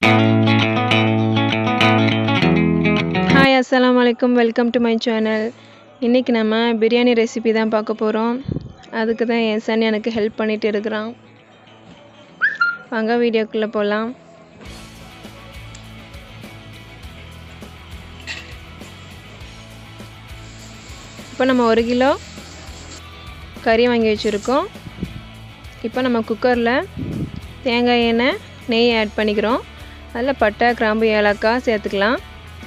hi அஸ்ஸலாமு அலைக்கும் welcome to my channel இன்றைக்கி நம்ம பிரியாணி ரெசிபி தான் பார்க்க போகிறோம் அதுக்கு தான் என் சன் எனக்கு ஹெல்ப் பண்ணிட்டு இருக்கிறான் வாங்க வீடியோக்குள்ளே போகலாம் இப்போ நம்ம ஒரு கிலோ கறி வாங்கி வச்சுருக்கோம் இப்போ நம்ம குக்கரில் தேங்காய் எண்ணெய் நெய் ஆட் பண்ணிக்கிறோம் அதில் பட்டை கிராம்பு ஏலக்காய் சேர்த்துக்கலாம்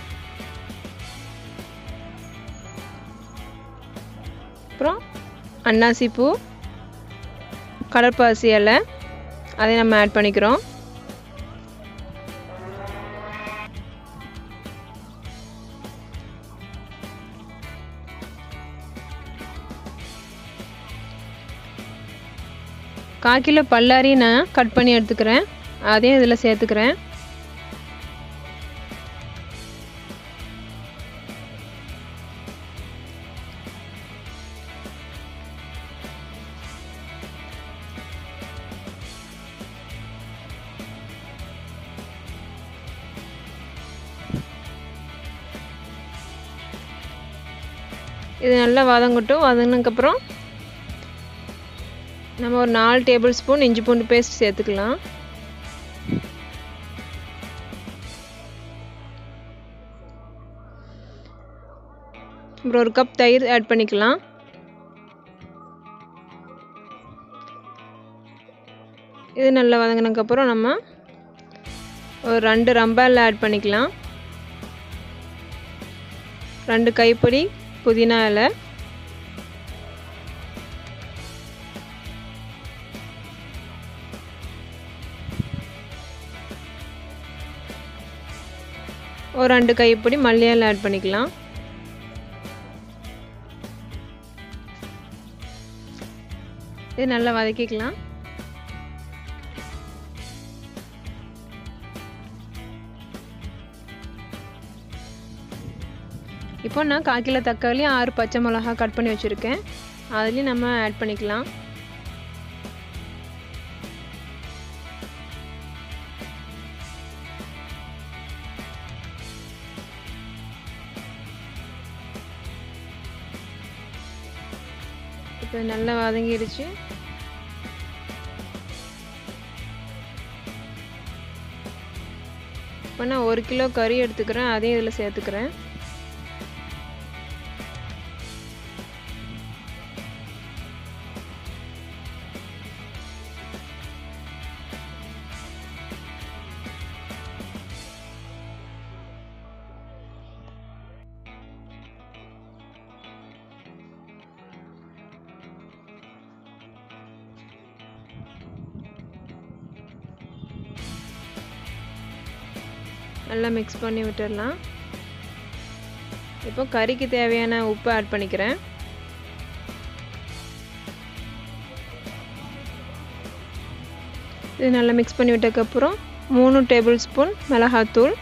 அப்புறம் அன்னாசி பூ கடற்பாசி இலை அதை நம்ம ஆட் பண்ணிக்கிறோம் கால் கிலோ பல்லாரி நான் கட் பண்ணி எடுத்துக்கிறேன் அதையும் இதில் சேர்த்துக்கிறேன் இது நல்லா வதங்கட்டும் வதங்கினதுக்கப்புறம் நம்ம ஒரு நாலு டேபிள் ஸ்பூன் இஞ்சி பூண்டு பேஸ்ட் சேர்த்துக்கலாம் அப்புறம் ஒரு கப் தயிர் ஆட் பண்ணிக்கலாம் இது நல்லா வதங்கினதுக்கப்புறம் நம்ம ஒரு ரெண்டு ரம்பால் ஆட் பண்ணிக்கலாம் ரெண்டு கைப்பிடி புதினா இலை ஒரு ரெண்டு கைப்பிடி மல்லி இலை ஆட் பண்ணிக்கலாம் இது நல்லா வதக்கிக்கலாம் இப்போ நான் கால் கிலோ தக்காளி ஆறு பச்சை மிளகா கட் பண்ணி வச்சுருக்கேன் அதுலேயும் நம்ம ஆட் பண்ணிக்கலாம் இப்போ நல்லா வதங்கிடுச்சு இப்போ நான் ஒரு கிலோ கறி எடுத்துக்கிறேன் அதையும் இதில் சேர்த்துக்கிறேன் நல்லா மிக்ஸ் பண்ணி விட்டுடலாம் இப்போ கறிக்கு தேவையான உப்பு ஆட் பண்ணிக்கிறேன் இது நல்லா மிக்ஸ் பண்ணி விட்டதுக்கப்புறம் மூணு டேபிள் ஸ்பூன் மிளகாத்தூள்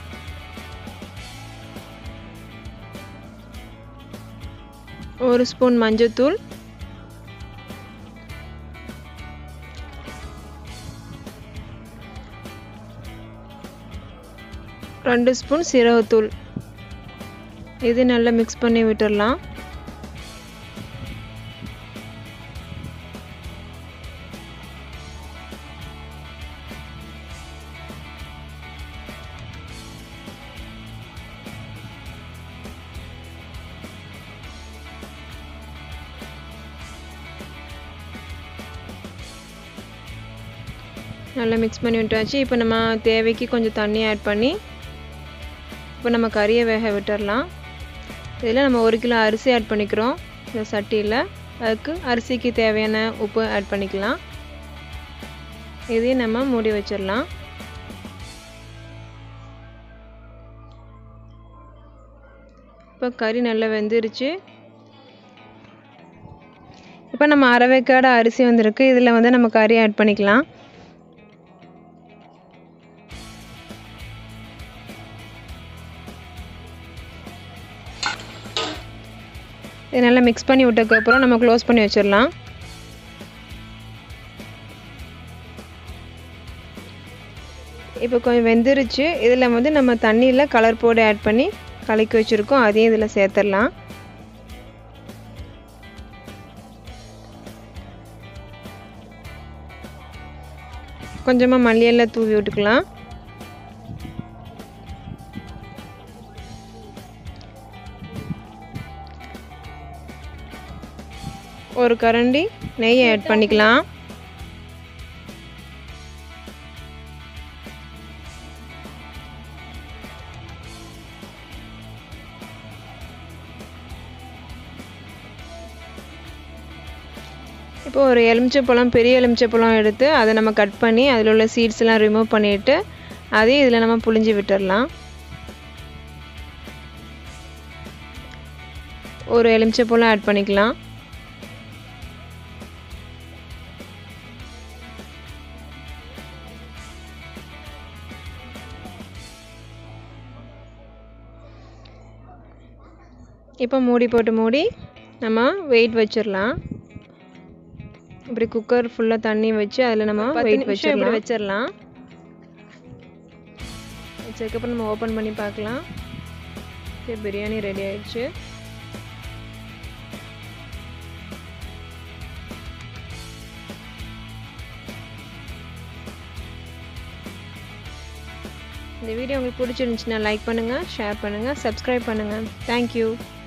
ஒரு ஸ்பூன் மஞ்சத்தூள் ரெண்டு ஸ்பூன் சீரகத்தூள் இது நல்லா மிக்ஸ் பண்ணி விட்டுடலாம் நல்லா மிக்ஸ் பண்ணி விட்டாச்சு இப்போ நம்ம தேவைக்கு கொஞ்சம் தண்ணி ஆட் பண்ணி இப்போ நம்ம கறியை வேக விட்டுடலாம் இதில் நம்ம ஒரு கிலோ அரிசி ஆட் பண்ணிக்கிறோம் இந்த சட்டியில் அதுக்கு அரிசிக்கு தேவையான உப்பு ஆட் பண்ணிக்கலாம் இதையும் நம்ம மூடி வச்சிடலாம் இப்போ கறி நல்லா வெந்துருச்சு இப்போ நம்ம அரவைக்காடு அரிசி வந்திருக்கு இதில் வந்து நம்ம கறி ஆட் பண்ணிக்கலாம் இது நல்லா மிக்ஸ் பண்ணி விட்டதுக்கப்புறம் நம்ம க்ளோஸ் பண்ணி வச்சிடலாம் இப்போ கொஞ்சம் வெந்துருச்சு இதில் வந்து நம்ம தண்ணியில் கலர் பவுடர் ஆட் பண்ணி கலக்கி வச்சுருக்கோம் அதையும் இதில் சேர்த்துடலாம் கொஞ்சமாக மல்லியெல்லாம் தூவி விட்டுக்கலாம் ஒரு கரண்டி நெய் ஆட் பண்ணிக்கலாம் இப்போ ஒரு எலுமிச்சைப்பழம் பெரிய எலுமிச்சைப்பழம் எடுத்து அதை நம்ம கட் பண்ணி அதில் உள்ள சீட்ஸ்லாம் ரிமூவ் பண்ணிவிட்டு அதையும் இதில் நம்ம புழிஞ்சு விட்டுடலாம் ஒரு எலுமிச்சைப்பழம் ஆட் பண்ணிக்கலாம் இப்போ மூடி போட்டு மூடி நம்ம வெயிட் வச்சிடலாம் இப்படி குக்கர் ஃபுல்லாக தண்ணி வச்சு அதில் நம்ம வெயிட் வச்சிடலாம் வச்சிடலாம் வச்சதுக்கப்புறம் நம்ம ஓப்பன் பண்ணி பார்க்கலாம் சரி பிரியாணி ரெடி ஆயிடுச்சு இந்த வீடியோ உங்களுக்கு பிடிச்சிருந்துச்சுன்னா லைக் பண்ணுங்கள் ஷேர் பண்ணுங்கள் சப்ஸ்கிரைப் பண்ணுங்கள் தேங்க்யூ